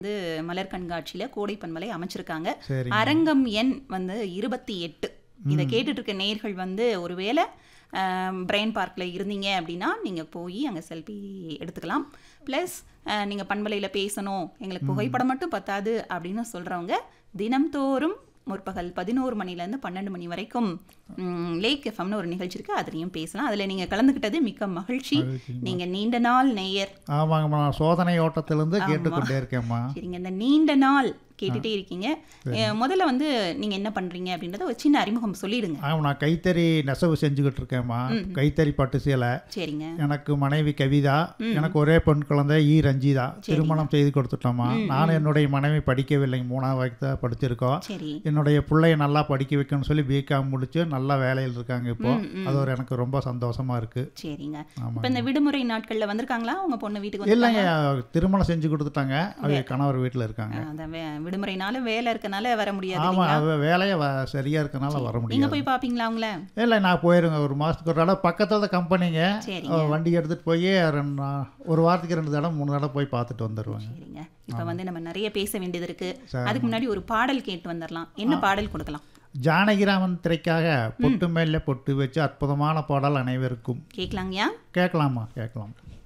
வந்து மலர் கண்காட்சியில கோடை பன்மலை அமைச்சிருக்காங்க சரிங்க அரங்கம் எண் வந்து இருபத்தி எட்டு இதை கேட்டுட்டு இருக்க நேர்கள் வந்து ஒருவேளை பிரெயின் பார்க்கில் இருந்தீங்க அப்படின்னா நீங்கள் போய் அங்கே செல்ஃபி எடுத்துக்கலாம் ப்ளஸ் நீங்கள் பண்பலையில் பேசணும் எங்களுக்கு புகைப்படம் மட்டும் பத்தாது அப்படின்னு சொல்கிறவங்க தினம்தோறும் முற்பகல் பதினோரு மணிலேருந்து பன்னெண்டு மணி வரைக்கும் ம், லேக் எஃப்எம்னு ஒரு நிகழ்ச்சி இருக்குது அதுலேயும் பேசலாம் அதில் நீங்கள் கலந்துக்கிட்டது மிக்க மகிழ்ச்சி நீங்கள் நீண்ட நாள் நேயர் ஆமாங்கம்மா நான் சோதனை ஓட்டத்திலிருந்து கேட்டுக்கொண்டே இருக்கேம்மா சரிங்க இந்த நீண்ட நாள் கேட்டுட்டே இருக்கீங்க அஹ், முதல்ல வந்து நீங்க என்ன பண்றீங்க அப்படின்றத ஒரு சின்ன அறிமுகம் சொல்லிடுங்க ஆமாம் நான் கைத்தறி நெசவு செஞ்சுக்கிட்டு இருக்கேம்மா கைத்தறி பட்டு சேலை சரிங்க எனக்கு மனைவி கவிதா எனக்கு ஒரே பெண் குழந்தை ஈ ரஞ்சிதா திருமணம் செய்து கொடுத்துட்டோமா நான் என்னுடைய மனைவி படிக்கவில்லைங்க மூணாவது வரைக்கும் தான் படிச்சிருக்கோம் சரி என்னுடைய பிள்ளைய நல்லா படிக்க வைக்கணும்னு சொல்லி பிகாம் முடிச்சு நல்ல வேலையில் இருக்காங்க இப்போ அது ஒரு எனக்கு ரொம்ப சந்தோஷமா இருக்கு சரிங்க ஆமாங்க. இப்ப இந்த விடுமுறை நாட்கள்ல வந்திருக்காங்களா உங்க பொண்ணு வீட்டுக்கு வந்து இல்லைங்க திருமணம் செஞ்சு கொடுத்துட்டாங்க அவங்க கணவர் வீட்டில் இருக்காங்க அந்த வே- விடுமுறைனால வேலை இருக்கனால வர முடியாது ஆமா இல்லைங்களா? அவ வேலையை வ- சரியா இருக்கனால வர நீங்க முடியாது போய் பாப்பீங்களா அவங்கள இல்லை நான் போயிருங்க ஒரு மாதத்துக்கு ஒரு தடவை பக்கத்தில் தான் கம்பெனிங்க சரிங்க வண்டி எடுத்துகிட்டு போய் ரெண்டு நா- ஒரு வாரத்துக்கு ரெண்டு தடவை மூணு தடவை போய் பார்த்துட்டு வந்துடுவாங்க சரிங்க இப்ப வந்து நம்ம நிறைய பேச வேண்டியது இருக்கு சரி. அதுக்கு முன்னாடி ஒரு பாடல் கேட்டு வந்துடலாம் என்ன பாடல் கொடுக்கலாம் ஜானகிராமன் திரைக்காக பொட்டு மேலே பொட்டு வச்சு அற்புதமான பாடல் அனைவருக்கும் கேட்கலாங்கயா கேட்கலாமா கேட்கலாம்